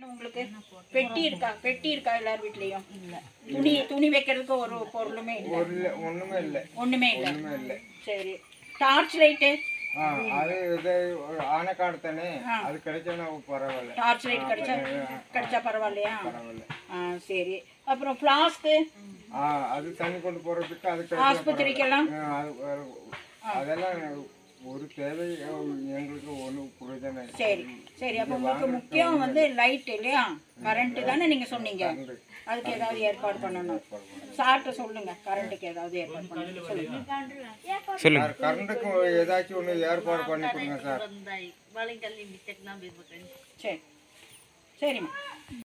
உங்களுக்கு பெட்டி இருக்கா பெட்டி இருக்கா எல்லார் வீட்லயும் துணி துணி வைக்கிறதுக்கு ஒரு பொருளுமே இல்லை ஒரு இல்ல ஒண்ணுமே இல்லை ஒண்ணுமே இல்லை ஒண்ணுமே இல்லை சரி டார்ச் லைட்டு ஆ அது இது ஒரு ஆனைக்காடு தானே அது கிடைச்சா பரவாயில்ல டார்ச் லைட் கிடைச்சா கிடைச்சா பரவாயில்லையா பரவாயில்ல ஆ சரி அப்புறம் ஃப்ளாஸ்க்கு ஆ அது தண்ணி கொண்டு போறதுக்கு அது கிடைச்சா ஆஸ்பத்திரிக்கெல்லாம் ஆ, அது வேற- அதெல்லாம் ஒரு தேவை எங்களுக்கு ஒன்றும் பிரயோஜனம் இல்லை. சரி சரி அப்போ உங்களுக்கு முக்கியம் வந்து லைட் இல்லையா கரண்ட் தானே நீங்க சொன்னீங்க அதுக்கு ஏதாவது ஏற்பாடு பண்ணணும் சார்ட்ட சொல்லுங்க கரண்ட்டுக்கு ஏதாவது ஏற்பாடு பண்ணணும் சொல்லுங்க சார் கரண்ட்டுக்கு ஏதாச்சும் ஒன்று ஏற்பாடு பண்ணி கொடுங்க சார் சரி சரிம்மா